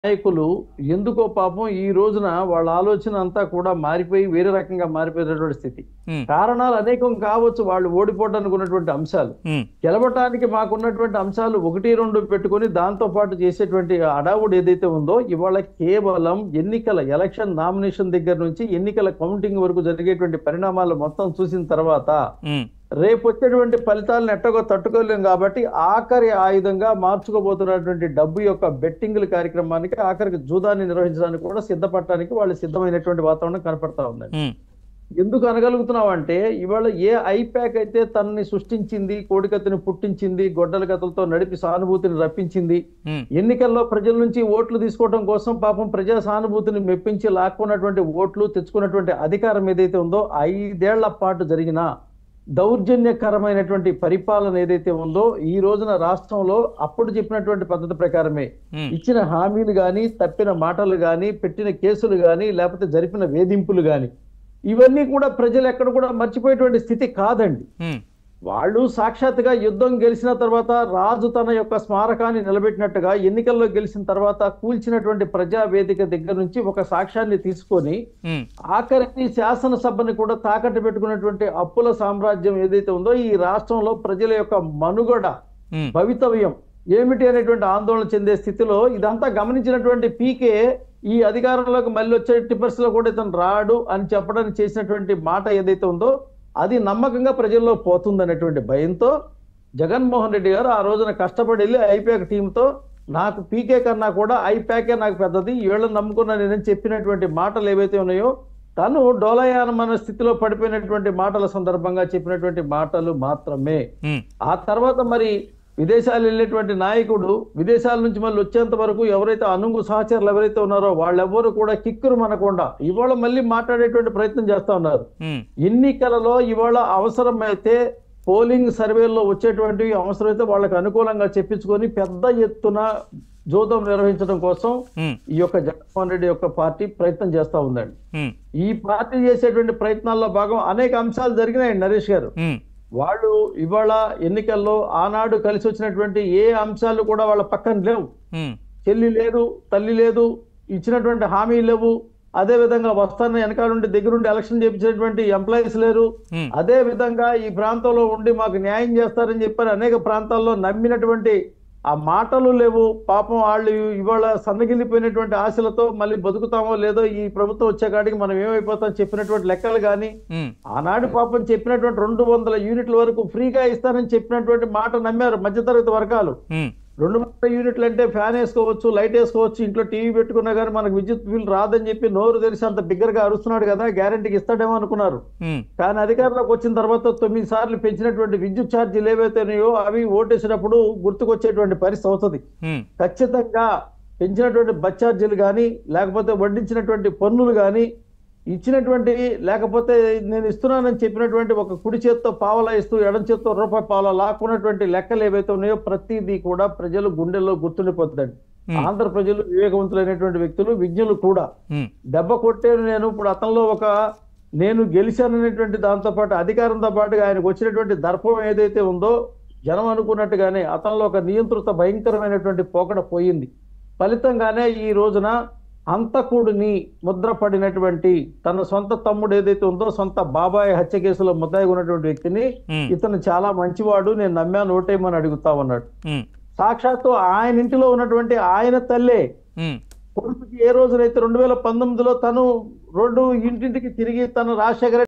నాయకులు ఎందుకో పాపం ఈ రోజున వాళ్ళ ఆలోచన అంతా కూడా మారిపోయి వేరే రకంగా మారిపోయినటువంటి స్థితి ఉమ్, కారణాలు అనేకం కావచ్చు వాళ్ళు ఓడిపోవడానికి ఉన్నటువంటి అంశాలు ఉమ్, గెలవటానికి మాకున్నటువంటి అంశాలు ఒకటి రెండు పెట్టుకొని దాంతో పాటు చేసేటువంటి అడావుడు ఏదైతే ఉందో ఇవాళ కేవలం ఎన్నికల ఎలక్షన్ నామినేషన్ దగ్గర నుంచి ఎన్నికల కౌంటింగ్ వరకు జరిగేటువంటి పరిణామాలు మొత్తం చూసిన తర్వాత ఉమ్, రేపు వచ్చేటువంటి ఫలితాలను ఎట్టగో తట్టుకోలేం కాబట్టి ఆఖరి ఆయుధంగా మార్చుకోబోతున్నటువంటి డబ్బు యొక్క బెట్టింగ్ల కార్యక్రమానికి ఆఖరికి జూదాన్ని నిర్వహించడానికి కూడా సిద్ధపడటానికి వాళ్ళు సిద్ధమైనటువంటి వాతావరణం కనపడతా ఉందండి ఉమ్, ఎందుకు అనగలుగుతున్నావు అంటే ఇవాళ ఏ ఐప్యాక్ అయితే తనని సృష్టించింది కోడికత్తిని పుట్టించింది గొడ్డల కథలతో నడిపి సానుభూతిని రప్పించింది ఉమ్, ఎన్నికల్లో ప్రజల నుంచి ఓట్లు తీసుకోవడం కోసం పాపం ప్రజా సానుభూతిని మెప్పించి లాక్కున్నటువంటి ఓట్లు తెచ్చుకున్నటువంటి అధికారం ఏదైతే ఉందో ఐదేళ్ల పాటు జరిగిన దౌర్జన్యకరమైనటువంటి పరిపాలన ఏదైతే ఉందో ఈ రోజున రాష్ట్రంలో అప్పుడు చెప్పినటువంటి పద్ధతి ప్రకారమే ఉమ్, ఇచ్చిన హామీలు గాని తప్పిన మాటలు గాని పెట్టిన కేసులు గాని లేకపోతే జరిపిన వేధింపులు గాని ఇవన్నీ కూడా ప్రజలు ఎక్కడ కూడా మర్చిపోయేటువంటి స్థితి కాదండి ఉమ్, వాళ్ళు సాక్షాత్తుగా యుద్ధం గెలిచిన తర్వాత రాజు తన యొక్క స్మారకాన్ని నిలబెట్టినట్టుగా ఎన్నికల్లో గెలిచిన తర్వాత కూల్చినటువంటి ప్రజా వేదిక దగ్గర నుంచి ఒక సాక్ష్యాన్ని తీసుకొని ఉమ్, ఆఖరికి శాసనసభని కూడా తాకట్టు పెట్టుకున్నటువంటి అప్పుల సామ్రాజ్యం ఏదైతే ఉందో ఈ రాష్ట్రంలో ప్రజల యొక్క మనుగడ ఉమ్, భవితవ్యం ఏమిటి అనేటువంటి ఆందోళన చెందే స్థితిలో ఇదంతా గమనించినటువంటి పీకే ఈ అధికారంలోకి మళ్ళీ వచ్చే టిప్పర్స్ లో కూడా ఇతను రాడు అని చెప్పడానికి చేసినటువంటి మాట ఏదైతే ఉందో అది నమ్మకంగా ప్రజల్లో పోతుందనేటువంటి భయంతో జగన్మోహన్ రెడ్డి గారు ఆ రోజున కష్టపడి వెళ్ళి ఐపాక్ టీంతో నాకు పీకే కన్నా కూడా ఐపాకే నాకు పెద్దది వీళ్ళని నమ్ముకున్నా నేనని చెప్పినటువంటి మాటలు ఏవైతే ఉన్నాయో తను డోలయానమైన స్థితిలో పడిపోయినటువంటి మాటల సందర్భంగా చెప్పినటువంటి మాటలు మాత్రమే ఉమ్, ఆ తర్వాత మరి విదేశాలు వెళ్ళేటువంటి నాయకుడు విదేశాల నుంచి మళ్ళీ వచ్చేంత వరకు ఎవరైతే అనుంగు సహచరులు ఎవరైతే ఉన్నారో వాళ్ళెవ్వరూ కూడా కిక్కురు మనకుండా ఇవాళ మళ్ళీ మాట్లాడేటువంటి ప్రయత్నం చేస్తా ఉన్నారు ఉమ్, ఎన్నికలలో ఇవాళ అవసరమైతే పోలింగ్ సర్వేల్లో వచ్చేటువంటివి అవసరమైతే వాళ్ళకి అనుకూలంగా చెప్పించుకొని పెద్ద ఎత్తున జోదం నిర్వహించడం కోసం ఉమ్, ఈ యొక్క జగన్మోహన్ రెడ్డి యొక్క పార్టీ ప్రయత్నం చేస్తా ఉందండి ఉమ్, ఈ పార్టీ చేసేటువంటి ప్రయత్నాల్లో భాగం అనేక అంశాలు జరిగినాయి నరేష్ గారు ఉమ్, వాళ్ళు ఇవాళ ఎన్నికల్లో ఆనాడు కలిసి వచ్చినటువంటి ఏ అంశాలు కూడా వాళ్ళ పక్కన లేవు ఉమ్, చెల్లి లేదు తల్లి లేదు ఇచ్చినటువంటి హామీ లేవు అదే విధంగా వస్తాన వెనకాల నుండి దగ్గరుండి ఎలక్షన్ చేయించినటువంటి ఎంప్లాయీస్ లేరు ఉమ్, అదే విధంగా ఈ ప్రాంతంలో ఉండి మాకు న్యాయం చేస్తారని చెప్పని అనేక ప్రాంతాల్లో నమ్మినటువంటి ఆ మాటలు లేవు పాపం వాళ్ళు ఇవాళ సన్నగిల్లిపోయినటువంటి ఆశలతో మళ్ళీ బతుకుతామో లేదో ఈ ప్రభుత్వం వచ్చే కాడికి మనం ఏమైపోతాం చెప్పినటువంటి లెక్కలు కానీ ఉమ్, ఆనాడు పాపం చెప్పినటువంటి రెండు వందల యూనిట్ల వరకు ఫ్రీగా ఇస్తానని చెప్పినటువంటి మాట నమ్మారు మధ్యతరగతి వర్గాలు ఉమ్, రెండు వందల యూనిట్లు అంటే ఫ్యాన్ వేసుకోవచ్చు లైట్ వేసుకోవచ్చు ఇంట్లో టీవీ పెట్టుకున్నా కానీ మనకు విద్యుత్ బిల్ రాదని చెప్పి నోరు తెరిచి అంత బిగ్గరగా అరుస్తున్నాడు కదా గ్యారంటీకి ఇస్తాడేమో అనుకున్నారు ఉమ్, కానీ అధికారంలోకి వచ్చిన తర్వాత తొమ్మిది సార్లు పెంచినటువంటి విద్యుత్ ఛార్జీలు ఏవైతేనాయో అవి ఓటేసినప్పుడు గుర్తుకొచ్చేటువంటి పరిస్థితి అవుతుంది ఉమ్, ఖచ్చితంగా పెంచినటువంటి బస్ ఛార్జీలు కానీ లేకపోతే వడ్డించినటువంటి పన్నులు కానీ ఇచ్చినటువంటి లేకపోతే నేను ఇస్తున్నానని చెప్పినటువంటి ఒక కుడి చేత్తో పావలా ఇస్తూ ఎడం చేత్తో రూపాయి పావలా లాక్కున్నటువంటి లెక్కలు ఏవైతే ఉన్నాయో ప్రతిదీ కూడా ప్రజలు గుండెల్లో గుర్తుండిపోతుందండి Hmm. ఆంధ్ర ప్రజలు వివేకవంతులైనటువంటి వ్యక్తులు విజ్ఞులు కూడా ఉమ్, దెబ్బ కొట్టాను నేను ఇప్పుడు అతనిలో ఒక నేను గెలిచాననేటువంటి దాంతో పాటు అధికారంతో పాటుగా ఆయనకు వచ్చినటువంటి దర్పం ఏదైతే ఉందో జనం అనుకున్నట్టుగానే అతనిలో ఒక నియంత్రిత భయంకరమైనటువంటి పోకడ పోయింది ఫలితంగానే ఈ రోజున హంతకుడిని ముద్రపడినటువంటి తన సొంత తమ్ముడు ఏదైతే ఉందో సొంత బాబాయ్ హత్య కేసులో ముద్దాయి ఉన్నటువంటి వ్యక్తిని ఉమ్, ఇతను చాలా మంచివాడు నేను నమ్మాను ఓటేయమని అడుగుతా ఉన్నాడు ఉమ్, సాక్షాత్తు ఆయన ఇంటిలో ఉన్నటువంటి ఆయన తల్లే ఉమ్, కొడుకుకి ఏ రోజునైతే రెండు వేల పంతొమ్మిదిలో తను రోడ్డు ఇంటింటికి తిరిగి తను రాజశేఖర